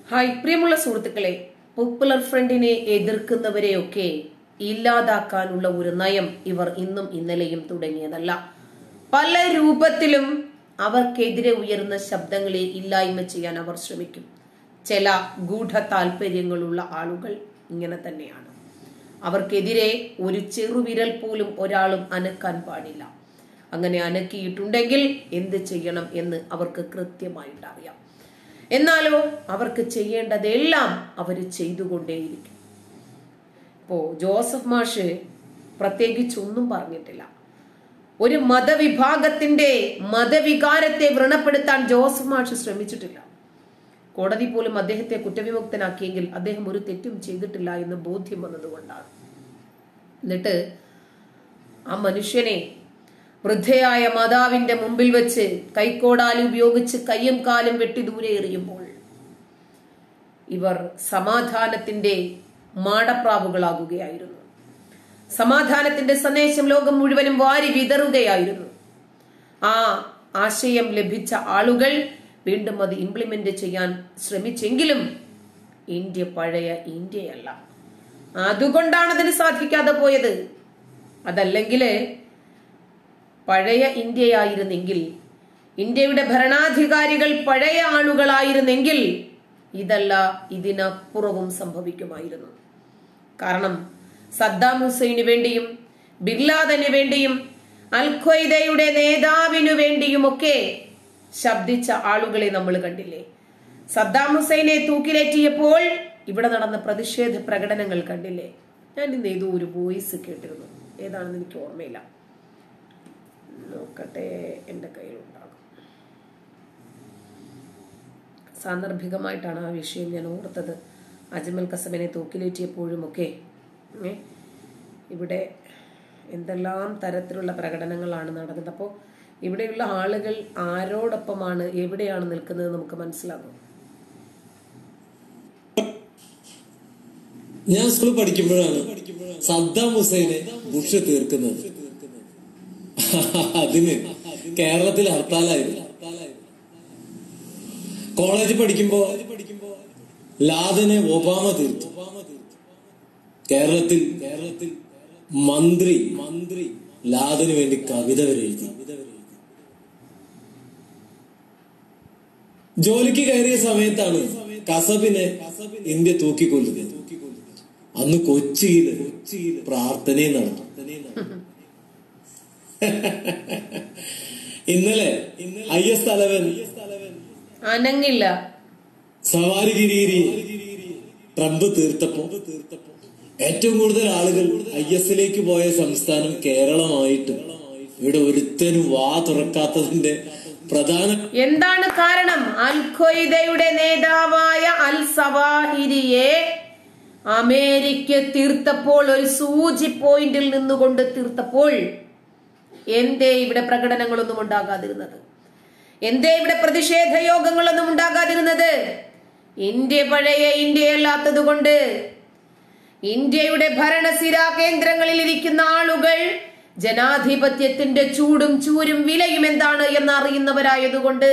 Hi പ്രിയമുള്ള സുഹൃത്തുക്കളെ popular ഫ്രണ്ടിനെ എതിർക്കുന്നവരെയൊക്കെ ഇല്ലാതാക്കാനുള്ള ഒരു നയം ഇവർ ഇന്നും ഇന്നലെയും തുടങ്ങിയതല്ല പല രൂപത്തിലും അവർക്കെതിരെ ഉയർന്ന ശബ്ദങ്ങളെ ഇല്ലായ്മ ചെയ്യാൻ അവർ ശ്രമിക്കും ചില ഗൂഢ താല്പര്യങ്ങളുള്ള ആളുകൾ ഇങ്ങനെ തന്നെയാണ് അവർക്കെതിരെ ഒരു ചെറുവിരൽ പോലും ഒരാളും അനക്കാൻ പാടില്ല അങ്ങനെ അനക്കിയിട്ടുണ്ടെങ്കിൽ എന്ത് ചെയ്യണം എന്ന് അവർക്ക് കൃത്യമായിട്ട് അറിയാം എന്നാലോ അവർക്ക് ചെയ്യേണ്ടതെല്ലാം അവർ ചെയ്തുകൊണ്ടേയിരിക്കും ഇപ്പോ ജോസഫ് മാഷ് പ്രത്യേകിച്ചൊന്നും പറഞ്ഞിട്ടില്ല ഒരു മതവിഭാഗത്തിന്റെ മതവികാരത്തെ വ്രണപ്പെടുത്താൻ ജോസഫ് മാഷ് ശ്രമിച്ചിട്ടില്ല കോടതി പോലും അദ്ദേഹത്തെ കുറ്റവിമുക്തനാക്കിയെങ്കിൽ അദ്ദേഹം ഒരു തെറ്റും ചെയ്തിട്ടില്ല എന്ന് ബോധ്യം വന്നതുകൊണ്ടാണ് എന്നിട്ട് ആ മനുഷ്യനെ വൃദ്ധയായ മാതാവിന്റെ മുമ്പിൽ വെച്ച് കൈക്കോടാലി ഉപയോഗിച്ച് കയ്യും കാലും വെട്ടി ദൂരെ എറിയുമ്പോൾ ഇവർ സമാധാനത്തിന്റെ മാടപ്രാവുകളാകുകയായിരുന്നു സമാധാനത്തിന്റെ സന്ദേശം ലോകം മുഴുവനും വാരി വിതറുകയായിരുന്നു ആ ആശയം ലഭിച്ച ആളുകൾ വീണ്ടും അത് ഇംപ്ലിമെന്റ് ചെയ്യാൻ ശ്രമിച്ചെങ്കിലും ഇന്ത്യ പഴയ ഇന്ത്യയല്ല അതുകൊണ്ടാണ് അതിന് സാധിക്കാതെ പോയത് അതല്ലെങ്കിൽ പഴയ ഇന്ത്യയായിരുന്നെങ്കിൽ ഇന്ത്യയുടെ ഭരണാധികാരികൾ പഴയ ആളുകളായിരുന്നെങ്കിൽ ഇതല്ല ഇതിനപ്പുറവും സംഭവിക്കുമായിരുന്നു കാരണം സദ്ദാം ഹുസൈന് വേണ്ടിയും ബിർലാദന് വേണ്ടിയും അൽ ഖ്വയ്ദയുടെ നേതാവിനു വേണ്ടിയുമൊക്കെ ശബ്ദിച്ച ആളുകളെ നമ്മൾ കണ്ടില്ലേ സദ്ദാം ഹുസൈനെ തൂക്കിലേറ്റിയപ്പോൾ ഇവിടെ നടന്ന പ്രതിഷേധ പ്രകടനങ്ങൾ കണ്ടില്ലേ ഞാൻ ഇന്ന് ഏതോ ഒരു വോയിസ് കേട്ടിരുന്നു ഏതാണെന്ന് എനിക്ക് ഓർമ്മയില്ല നോക്കട്ടെ എൻ്റെ കയ്യിലുണ്ടാകും സാന്ദർഭികമായിട്ടാണ് ആ വിഷയം ഞാൻ ഓർത്തത് അജ്മൽ കസബിനെ തൂക്കിലേറ്റിയപ്പോഴും ഒക്കെ ഏ, ഇവിടെ എന്തെല്ലാം തരത്തിലുള്ള പ്രകടനങ്ങളാണ് നടന്നത് അപ്പോൾ ഇവിടെയുള്ള ആളുകൾ ആരോടൊപ്പമാണ് എവിടെയാണ് നിൽക്കുന്നത് നമുക്ക് മനസ്സിലാകും ഞാൻ സ്കൂളിൽ പഠിക്കുമ്പോഴാണ് സദ്ദാം ഹുസൈനെ ബുഷ് തീർക്കുന്നത് അതിന് കേരളത്തിൽ ഹർത്താലായിരുന്നു കോളേജിൽ പഠിക്കുമ്പോ ലാദനെ ഒബാമ തീർത്തു കേരളത്തിൽ കേരളത്തിൽ മന്ത്രി മന്ത്രി ലാദന് വേണ്ടി കവിത വരെ എഴുതി ജോലിക്ക് കയറിയ സമയത്താണ് കസബിനെ ഇന്ത്യ തൂക്കിക്കൊല്ലുന്നത് അന്ന് കൊച്ചിയില് പ്രാർത്ഥനയും നടന്നു ഇന്നലെ ഐ എസ് തലവൻ അനങ്ങില്ല സവാരി ഗിരിഗിരി ട്രംപ് തീർത്തപ്പോ ഏറ്റവും കൂടുതൽ ആളുകൾ ഐ എസിലേക്ക് പോയ സംസ്ഥാനം കേരളമായിട്ട് ഇവിടെ ഒരുത്തനും വാ തുറക്കാത്തതിന്റെ പ്രധാന എന്താണ് കാരണം അൽ ഖ്വയ്ദയുടെ നേതാവായ അൽ സവാഹിരിയെ അമേരിക്ക തീർത്തപ്പോൾ ഒരു സൂചി പോയിന്റിൽ നിന്നുകൊണ്ട് തീർത്തപ്പോൾ എന്തേ ഇവിടെ പ്രകടനങ്ങളൊന്നും ഉണ്ടാകാതിരുന്നത് എന്തേ ഇവിടെ പ്രതിഷേധ യോഗങ്ങളൊന്നും ഉണ്ടാകാതിരുന്നത് ഇന്ത്യ പഴയ ഇന്ത്യയല്ലാത്തത് കൊണ്ട് ഇന്ത്യയുടെ ഭരണസിരാ കേന്ദ്രങ്ങളിൽ ഇരിക്കുന്ന ആളുകൾ ജനാധിപത്യത്തിന്റെ ചൂടും ചൂരും വിലയും എന്താണ് എന്ന് അറിയുന്നവരായതുകൊണ്ട്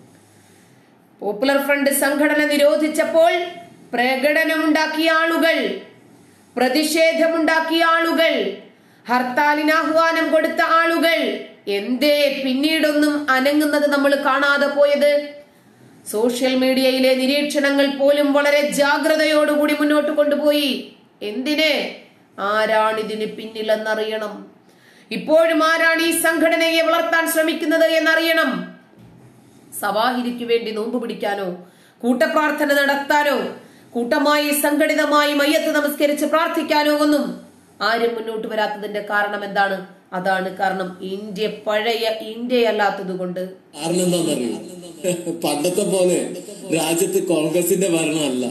പോപ്പുലർ ഫ്രണ്ട് സംഘടന നിരോധിച്ചപ്പോൾ പ്രകടനമുണ്ടാക്കിയ ആളുകൾ പ്രതിഷേധമുണ്ടാക്കിയ ആളുകൾ ഹർത്താലിന് ആഹ്വാനം കൊടുത്ത ആളുകൾ എന്തേ പിന്നീടൊന്നും അനങ്ങുന്നത് നമ്മൾ കാണാതെ പോയത് സോഷ്യൽ മീഡിയയിലെ നിരീക്ഷണങ്ങൾ പോലും വളരെ ജാഗ്രതയോടുകൂടി മുന്നോട്ട് കൊണ്ടുപോയി എന്തിന് ആരാണിതിന് പിന്നിലെന്നറിയണം ഇപ്പോഴും ആരാണ് ഈ സംഘടനയെ വളർത്താൻ ശ്രമിക്കുന്നത് എന്നറിയണം സവാഹിരിക്ക് വേണ്ടി നോമ്പ് പിടിക്കാനോ കൂട്ടപ്രാർത്ഥന നടത്താനോ കൂട്ടമായി സംഘടിതമായി മയ്യത്ത് നമസ്കരിച്ച് പ്രാർത്ഥിക്കാനോ ഒന്നും ആരും മുന്നോട്ട് വരാത്തതിന്റെ കാരണം എന്താണ് അതാണ് കാരണം ഇന്ത്യ പഴയ ഇന്ത്യയല്ലാത്തത് കൊണ്ട് കാരണം എന്താണെന്നറിയോ പണ്ടത്തെ പോലെ രാജ്യത്ത് കോൺഗ്രസിന്റെ ഭരണമല്ല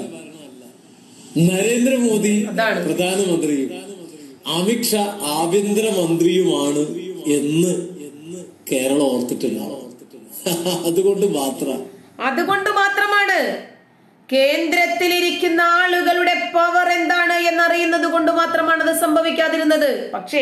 നരേന്ദ്രമോദി അതാണ്. പ്രധാനമന്ത്രിയും അമിത്ഷാ ആഭ്യന്തരമന്ത്രിയുമാണ് എന്ന് കേരളം ഓർത്തിട്ടുണ്ടാവും അതുകൊണ്ട് മാത്രം അതുകൊണ്ട് മാത്രമാണ് കേന്ദ്രത്തിലിരിക്കുന്ന ആളുകളുടെ പവർ എന്താണ് എന്നറിയുന്നത് കൊണ്ട് മാത്രമാണ് അത് സംഭവിക്കാതിരുന്നത് പക്ഷേ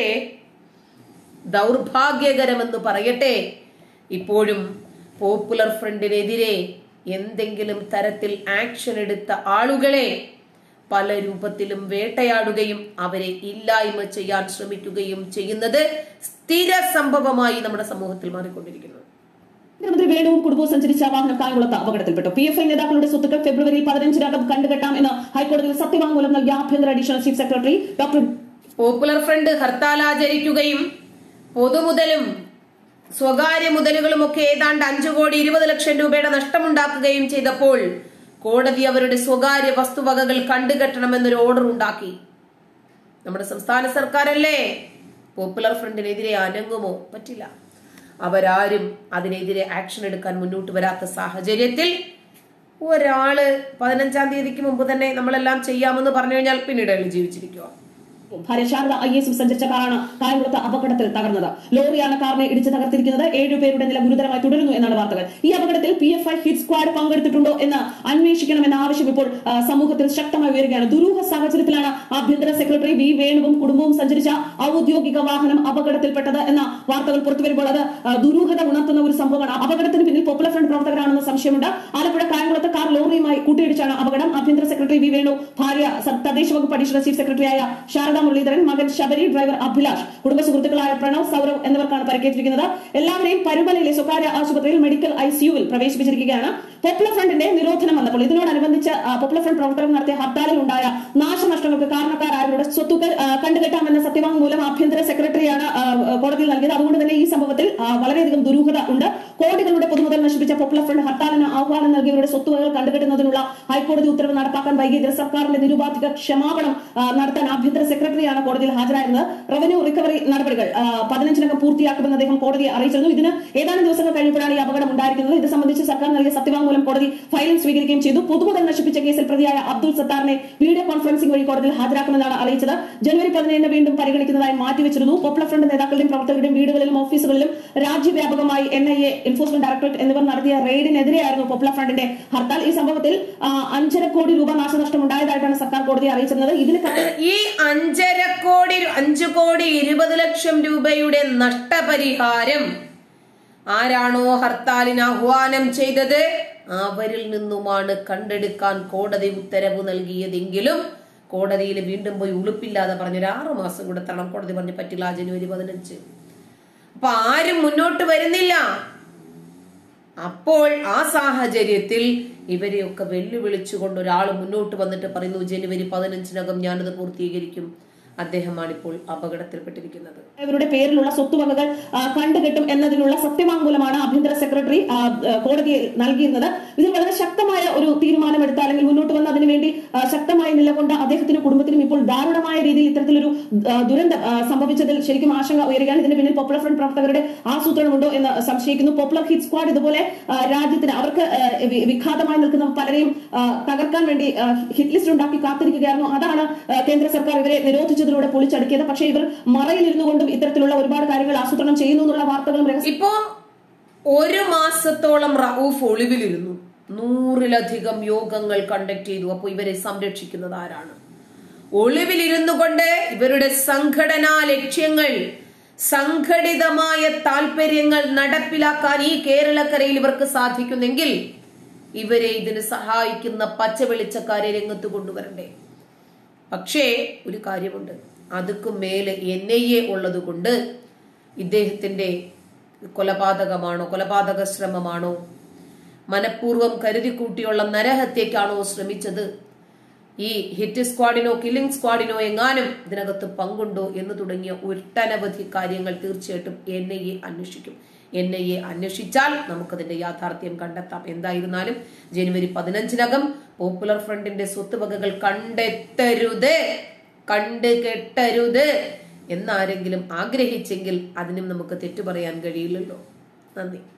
ദൗർഭാഗ്യകരമെന്ന് പറയട്ടെ ഇപ്പോഴും പോപ്പുലർ ഫ്രണ്ടിനെതിരെ എന്തെങ്കിലും തരത്തിൽ ആക്ഷൻ എടുത്ത ആളുകളെ പല രൂപത്തിലും വേട്ടയാടുകയും അവരെ ഇല്ലായ്മ ചെയ്യാൻ ശ്രമിക്കുകയും ചെയ്യുന്നത് സ്ഥിര സംഭവമായി നമ്മുടെ സമൂഹത്തിൽ മാറിക്കൊണ്ടിരിക്കുന്നു മുഖ്യമന്ത്രി വേണുവും കുടുംബവും സഞ്ചരിച്ച വാഹനം കായംകുളത്ത് അപകടത്തിൽപ്പെട്ടു പി എഫ് ഐ നേതാക്കളുടെ സ്വത്തുക്കൾ ഫെബ്രുവരി പതിനഞ്ചിനകം കണ്ടുകെട്ടാം എന്ന് ഹൈക്കോടതിയിൽ സത്യവാങ്മൂലം നൽകിയ ആഭ്യന്തര additional chief secretary doctor popular front hartal ആചരിക്കുകയും പൊതുമുതലും സ്വകാര്യ മുതലുകളും ഒക്കെ ഏതാണ്ട് അഞ്ചു കോടി ഇരുപത് ലക്ഷം രൂപയുടെ നഷ്ടമുണ്ടാക്കുകയും ചെയ്തപ്പോൾ കോടതി അവരുടെ സ്വകാര്യ വസ്തുവകകൾ കണ്ടുകെട്ടണമെന്നൊരു ഓർഡർ ഉണ്ടാക്കി നമ്മുടെ സംസ്ഥാന സർക്കാരല്ലേ പോപ്പുലർ ഫ്രണ്ടിനെതിരെ അനങ്ങുമോ പറ്റില്ല അവരാരും അതിനെതിരെ ആക്ഷൻ എടുക്കാൻ മുന്നോട്ട് വരാത്ത സാഹചര്യത്തിൽ ഒരാള് പതിനഞ്ചാം തീയതിക്ക് മുമ്പ് തന്നെ നമ്മളെല്ലാം ചെയ്യാമെന്ന് പറഞ്ഞു കഴിഞ്ഞാൽ പിന്നീട് അയാൾ ജീവിച്ചിരിക്കുക ഭാര്യ ശാരദ ഐ എസും സഞ്ചരിച്ച കാറാണ് കായംകുളത്ത് അപകടത്തിൽ തകർന്നത് ലോറിയാണ് കാറിനെ ഇടിച്ച് തകർത്തിരിക്കുന്നത് ഏഴുപേരുടെ നില ഗുരുതരമായി തുടരുന്നു എന്നാണ് വാർത്തകൾ ഈ അപകടത്തിൽ P F I hit squad പങ്കെടുത്തിട്ടുണ്ടോ എന്ന് അന്വേഷിക്കണമെന്ന ആവശ്യം ഇപ്പോൾ ആ, സമൂഹത്തിൽ ശക്തമായി ഉയരുകയാണ് ദുരൂഹ സാഹചര്യത്തിലാണ് ആഭ്യന്തര സെക്രട്ടറി വി വേണുവും കുടുംബവും സഞ്ചരിച്ച ഔദ്യോഗിക വാഹനം അപകടത്തിൽപ്പെട്ടത് എന്ന വാർത്തകൾ പുറത്തുവരുമ്പോൾ അത് ആ, ദുരൂഹത ഉണർത്തുന്ന ഒരു സംഭവമാണ് അപകടത്തിന് പിന്നിൽ പോപ്പുലർ ഫ്രണ്ട് പ്രവർത്തകരാണെന്ന് സംശയമുണ്ട് ആലപ്പുഴ കായംകുളത്ത് കാർ ലോറിയുമായി കൂട്ടിയിടിച്ചാണ് അപകടം ആഭ്യന്തര സെക്രട്ടറി വി വേണു ഭാര്യ സ- തദ്ദേശ വകുപ്പ് അഡീഷണൽ ചീഫ് സെക്രട്ടറിയായ ശാരദ മുരളീധരൻ മകൻ ശബരി ഡ്രൈവർ അഭിലാഷ് കുടുംബ സുഹൃത്തുക്കളായ പ്രണവ് സൗരവ് എന്നിവർക്കാണ് പരിക്കേറ്റിരിക്കുന്നത് എല്ലാവരെയും പരുമലയിലെ സ്വകാര്യ ആശുപത്രിയിൽ മെഡിക്കൽ ഐസിയുവിൽ പ്രവേശിപ്പിച്ചിരിക്കുകയാണ് പോപ്പുലർ ഫ്രണ്ടിന്റെ നിരോധനം വന്നപ്പോൾ ഇതിനോടനുബന്ധിച്ച് ആ, പോപ്പുലർ ഫ്രണ്ട് പ്രവർത്തകർ നടത്തിയ ഹർത്താലിൽ ഉണ്ടായ നാശനഷ്ടങ്ങൾക്ക് കാരണക്കാരായവരുടെ സ്വത്തുക്കൾ ആ, കണ്ടുകെട്ടാമെന്ന സത്യവാങ്മൂലം ആഭ്യന്തര സെക്രട്ടറിയാണ് ആ, ആ, കോടതിയിൽ നൽകിയത് അതുകൊണ്ട് തന്നെ ഈ സംഭവത്തിൽ ആ, വളരെയധികം ദുരൂഹത ഉണ്ട് കോടികളുടെ പൊതുമുതൽ നശിപ്പിച്ച പോപ്പുലർ ഫ്രണ്ട് ഹർത്താലിന് ആഹ്വാനം നൽകിയവരുടെ സ്വത്തുവകകൾ കണ്ടുകെട്ടുന്നതിനുള്ള ഹൈക്കോടതി ഉത്തരവ് നടപ്പാക്കാൻ വൈകിയതിൽ സർക്കാരിന്റെ നിരുപാധിക ക്ഷമാപണം ആ, നടത്താൻ ആഭ്യന്തര സെക്രട്ടറിയാണ് കോടതിയിൽ ഹാജരായിരുന്നത് റവന്യൂ റിക്കവറി നടപടികൾ ആ, പതിനഞ്ചിനകം പൂർത്തിയാക്കുമെന്ന് അദ്ദേഹം കോടതിയെ അറിയിച്ചിരുന്നു ഇതിന് ഏതാനും ദിവസങ്ങൾ കഴിഞ്ഞപ്പോഴാണ് ഈ അപകടം ഉണ്ടായിരിക്കുന്നത് ഇത് സംബന്ധിച്ച് സർക്കാർ നൽകിയ സത്യവാങ്മൂലം കോടതി ഫയലിൽ സ്വീകരിക്കുകയും ചെയ്തു പൊതുമുതൽ നശിപ്പിച്ച കേസിൽ പ്രതിയായ അബ്ദുൾ സത്താറിനെ വീഡിയോ കോൺഫറൻസിംഗ് വഴി കോടതിയിൽ ഹാജരാക്കുമെന്നാണ് അറിയിച്ചത് ജനുവരി പതിനേഴിന് വീണ്ടും പരിഗണിക്കുന്നതായി മാറ്റിവെച്ചിരുന്നു പോപ്പുലർ ഫ്രണ്ട് നേതാക്കളുടെയും പ്രവർത്തകരുടെയും വീടുകളിലും ഓഫീസുകളിലും രാജ്യവ്യാപകമായി N I A enforcement directorate എന്നിവർ നടത്തിയ റെയ്ഡിനെതിരെയായിരുന്നു പോപ്പുലർ ഫ്രണ്ടിന്റെ ഹർത്താൽ ഈ സംഭവത്തിൽ ആ, അഞ്ചര കോടി രൂപ നാശനഷ്ടം ഉണ്ടായതായിട്ടാണ് സർക്കാർ കോടതിയെ അറിയിച്ചിരുന്നത് ഇതിന് ക- ഈ അഞ്ചര കോടി അഞ്ചു കോടി ഇരുപത് ലക്ഷം രൂപയുടെ നഷ്ടപരിഹാരം ആരാണോ ഹർത്താലിന് ആഹ്വാനം ചെയ്തത് അവരിൽ നിന്നുമാണ് കണ്ടെടുക്കാൻ കോടതി ഉത്തരവ് നൽകിയതെങ്കിലും കോടതിയിൽ വീണ്ടും പോയി ഉളുപ്പില്ലാതെ പറഞ്ഞ ഒരു ആറു മാസം കൂടെ തരണം കോടതി പറഞ്ഞു പറ്റില്ല ജനുവരി പതിനഞ്ച് അപ്പൊ ആരും മുന്നോട്ട് വരുന്നില്ല അപ്പോൾ ആ സാഹചര്യത്തിൽ ഇവരെയൊക്കെ വെല്ലുവിളിച്ചുകൊണ്ട് ഒരാൾ മുന്നോട്ട് വന്നിട്ട് പറയുന്നു ജനുവരി പതിനഞ്ചിനകം ഞാനത് പൂർത്തീകരിക്കും അദ്ദേഹമാണ് ഇപ്പോൾ അപകടത്തിൽപ്പെട്ടിരിക്കുന്നത് ഇവരുടെ പേരിലുള്ള സ്വത്തുവകകൾ ആ, കണ്ടുകെട്ടും എന്നതിനുള്ള സത്യവാങ്മൂലമാണ് ആഭ്യന്തര സെക്രട്ടറി ആ, ആ, കോടതിയിൽ നൽകിയിരുന്നത് ഇതിൽ വളരെ ശക്തമായ ഒരു തീരുമാനമെടുത്ത അല്ലെങ്കിൽ മുന്നോട്ട് വന്ന് അതിനുവേണ്ടി ആ, ശക്തമായി നിലകൊണ്ട അദ്ദേഹത്തിനും കുടുംബത്തിനും ഇപ്പോൾ ദാരുണമായ രീതിയിൽ ഇത്തരത്തിലൊരു ആ, ദുരന്തം ആ, സംഭവിച്ചതിൽ ശരിക്കും ആശങ്ക ഉയരുകയാണ് ഇതിന് പിന്നിൽ പോപ്പുലർ ഫ്രണ്ട് പ്രവർത്തകരുടെ ആസൂത്രണമുണ്ടോ എന്ന് സംശയിക്കുന്നു പോപ്പുലർ ഹിറ്റ് സ്ക്വാഡ് ഇതുപോലെ ആ, രാജ്യത്തിന് അവർക്ക് ആ, വി- വിഘാതമായി നിൽക്കുന്ന പലരെയും ആ, തകർക്കാൻ വേണ്ടി ആ, ഹിറ്റ് ലിസ്റ്റ് ഉണ്ടാക്കി കാത്തിരിക്കുകയായിരുന്നു അതാണ് ആ, കേന്ദ്ര സർക്കാർ ഇവരെ നിരോധിച്ചതിലൂടെ പൊളിച്ചടുക്കിയത് പക്ഷേ ഇവർ മറയിലിരുന്നു കൊണ്ടും ഇത്തരത്തിലുള്ള ഒരുപാട് കാര്യങ്ങൾ ആസൂത്രണം ചെയ്യുന്നു എന്നുള്ള വാർത്തകളും രഹസ്യ ഇപ്പോ ഒരു മാസത്തോളം റൌഫ് ഒളിവിലിരുന്നു നൂറിലധികം യോഗങ്ങൾ കണ്ടക്ട് ചെയ്തു അപ്പോൾ ഇവരെ സംരക്ഷിക്കുന്നത് ആരാണ് ഒളിവിലിരുന്നു കൊണ്ട് ഇവരുടെ സംഘടനാ ലക്ഷ്യങ്ങൾ സംഘടിതമായ താല്പര്യങ്ങൾ നടപ്പിലാക്കാൻ ഈ കേരളക്കരയിൽ ഇവർക്ക് സാധിക്കുന്നെങ്കിൽ ഇവരെ ഇതിന് സഹായിക്കുന്ന പച്ച വെളിച്ചക്കാരെ രംഗത്ത് കൊണ്ടുവരണ്ടേ പക്ഷേ ഒരു കാര്യമുണ്ട് അതുക്കും മേലെ എൻ ഐ എ ഉള്ളത് കൊണ്ട് ഇദ്ദേഹത്തിന്റെ കൊലപാതകമാണോ കൊലപാതക ശ്രമമാണോ മനഃപൂർവ്വം കരുതിക്കൂട്ടിയുള്ള നരഹത്യക്കാണോ ശ്രമിച്ചത് ഈ ഹിറ്റ് സ്ക്വാഡിനോ കില്ലിംഗ് സ്ക്വാഡിനോ എങ്ങാനും ഇതിനകത്ത് പങ്കുണ്ടോ എന്ന് തുടങ്ങിയ ഒട്ടനവധി കാര്യങ്ങൾ തീർച്ചയായിട്ടും എൻ ഐ എ അന്വേഷിക്കും എൻ ഐ എ അന്വേഷിച്ചാൽ നമുക്കതിന്റെ യാഥാർത്ഥ്യം കണ്ടെത്താം എന്തായിരുന്നാലും ജനുവരി പതിനഞ്ചിനകം പോപ്പുലർ ഫ്രണ്ടിന്റെ സ്വത്തുവകകൾ കണ്ടെത്തരുത് കണ്ടു കെട്ടരുത് എന്നാരെങ്കിലും ആഗ്രഹിച്ചെങ്കിൽ അതിനും നമുക്ക് തെറ്റു പറയാൻ കഴിയില്ലല്ലോ നന്ദി